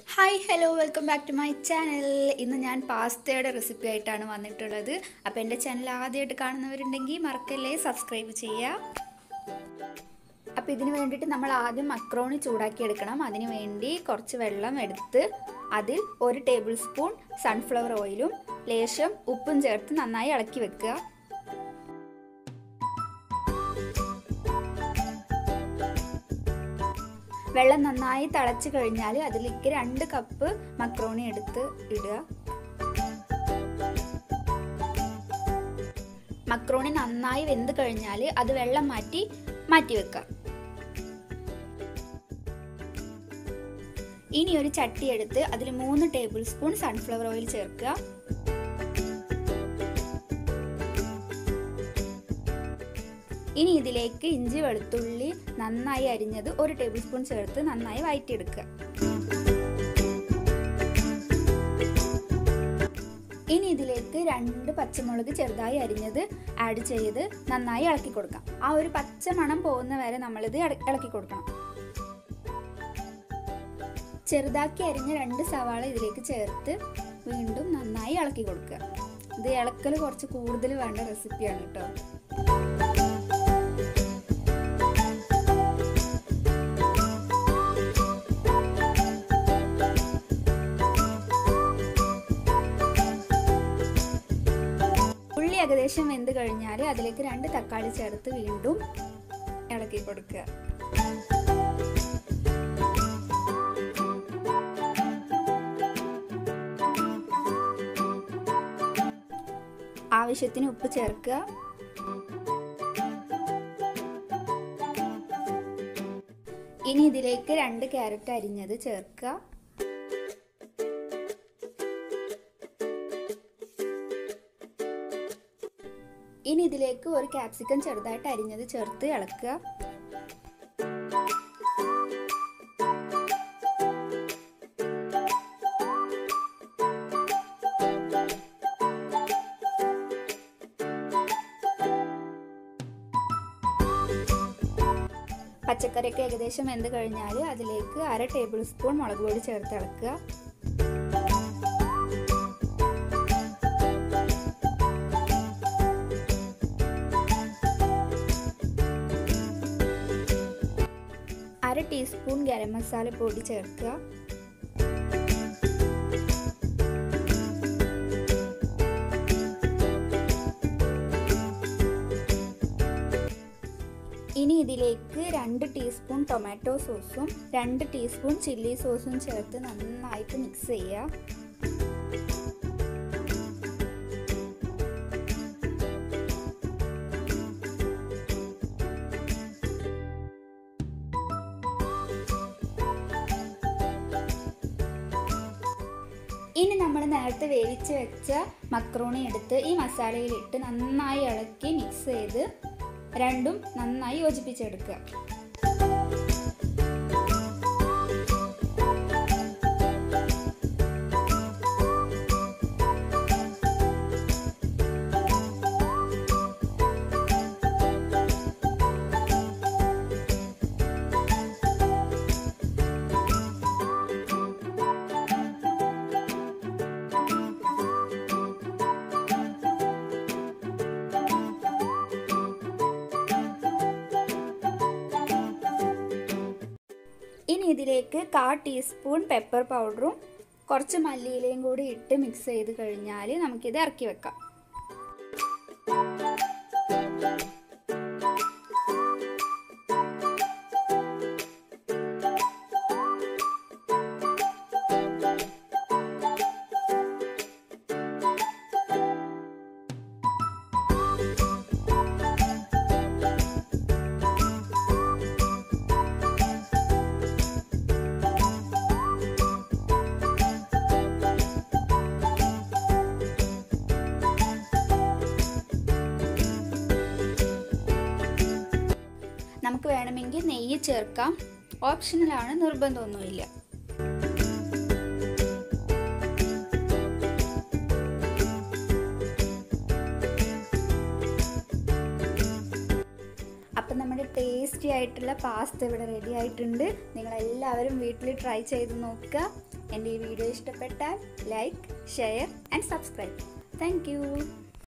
hi hello welcome back to my channel ഇന്ന് ഞാൻ പാസ്തയുടെ recipe ആയിട്ടാണ് വന്നിട്ടുള്ളത് അപ്പോൾ എൻ്റെ ചാനൽ ആദ്യമായിട്ട് കാണുന്നവരുണ്ടെങ്കിൽ മറക്കല്ലേ സബ്സ്ക്രൈബ് ചെയ്യുക അപ്പോൾ ഇതിന് വേണ്ടിയിട്ട് നമ്മൾ ആദ്യം മക്രോണി ചൂടാക്കി എടുക്കണം അതിന് വേണ്ടി കുറച്ച് വെള്ളം എടുത്ത് അതിൽ ഒരു ടേബിൾ സ്പൂൺ സൺഫ്ലവർ ഓയിലും ലേശം ഉപ്പും ചേർത്ത് നന്നായി ഇളക്കി വെക്കുക വെള്ളം നന്നായി തിളച്ച് കഴിഞ്ഞാൽ അതിലേക്ക് രണ്ട് കപ്പ് മക്രോണി എടുത്ത് ഇടുക മക്രോണി നന്നായി വെന്ത് കഴിഞ്ഞാൽ അത് വെള്ളം മാറ്റി മാറ്റി വെക്കുക ഇനി ഒരു ചട്ടി എടുത്ത് അതിൽ മൂന്ന് ടേബിൾ സ്പൂൺ സൺഫ്ലവർ ഓയിൽ ചേർക്കുക ഇനി ഇതിലേക്ക് ഇഞ്ചി വെളുത്തുള്ളി നന്നായി അരിഞ്ഞത് ഒരു ടേബിൾ സ്പൂൺ ചേർത്ത് നന്നായി വഴറ്റിയെടുക്കുക ഇനി ഇതിലേക്ക് രണ്ട് പച്ചമുളക് ചെറുതായി അരിഞ്ഞത് ആഡ് ചെയ്ത് നന്നായി ഇളക്കി കൊടുക്കാം ആ ഒരു പച്ച മണം പോകുന്ന വരെ നമ്മളിത് ഇളക്കി കൊടുക്കണം ചെറുതാക്കി അരിഞ്ഞ രണ്ട് സവാള ഇതിലേക്ക് ചേർത്ത് വീണ്ടും നന്നായി ഇളക്കി കൊടുക്കുക ഇത് ഇളക്കൽ കുറച്ച് കൂടുതൽ വേണ്ട റെസിപ്പിയാണ് കേട്ടോ ഉള്ളി ഏകദേശം വെന്ത് കഴിഞ്ഞാൽ അതിലേക്ക് രണ്ട് തക്കാളി ചേർത്ത് വീണ്ടും ഇളക്കി കൊടുക്കുക ആവശ്യത്തിന് ഉപ്പ് ചേർക്കുക ഇനി ഇതിലേക്ക് രണ്ട് ക്യാരറ്റ് അരിഞ്ഞത് ചേർക്കുക ഇനി ഇതിലേക്ക് ഒരു ക്യാപ്സിക്കം ചെറുതായിട്ട് അരിഞ്ഞത് ചേർത്ത് ഇളക്കുക പച്ചക്കറിയൊക്കെ ഏകദേശം വെന്ത് കഴിഞ്ഞാൽ അതിലേക്ക് അര ടേബിൾ സ്പൂൺ മുളക് പൊടി ചേർത്ത് ഇളക്കുക അര ടീസ്പൂൺ ഗരം മസാല പൊടി ചേർക്കുക ഇനി ഇതിലേക്ക് രണ്ട് ടീസ്പൂൺ ടൊമാറ്റോ സോസും രണ്ട് ടീസ്പൂൺ ചില്ലി സോസും ചേർത്ത് നന്നായിട്ട് മിക്സ് ചെയ്യുക ഇനി നമ്മൾ നേരത്തെ വേവിച്ച് വെച്ച മക്രോണി എടുത്ത് ഈ മസാലയിലിട്ട് നന്നായി ഇളക്കി മിക്സ് ചെയ്ത് രണ്ടും നന്നായി യോജിപ്പിച്ചെടുക്കുക ഇനി ഇതിലേക്ക് കാ ടീസ്പൂൺ പെപ്പർ പൗഡറും കുറച്ച് മല്ലിയിലയും കൂടി ഇട്ട് മിക്സ് ചെയ്ത് കഴിഞ്ഞാൽ നമുക്കിത് ഇറക്കി വെക്കാം നമുക്ക് വേണമെങ്കിൽ നെയ്യ് ചേർക്കാം ഓപ്ഷണലാണ് നിർബന്ധമൊന്നുമില്ല അപ്പം നമ്മുടെ ടേസ്റ്റി ആയിട്ടുള്ള പാസ്ത ഇവിടെ റെഡി ആയിട്ടുണ്ട് നിങ്ങളെല്ലാവരും വീട്ടിൽ ട്രൈ ചെയ്ത് നോക്കുക എൻ്റെ ഈ വീഡിയോ ഇഷ്ടപ്പെട്ടാൽ like share and subscribe thank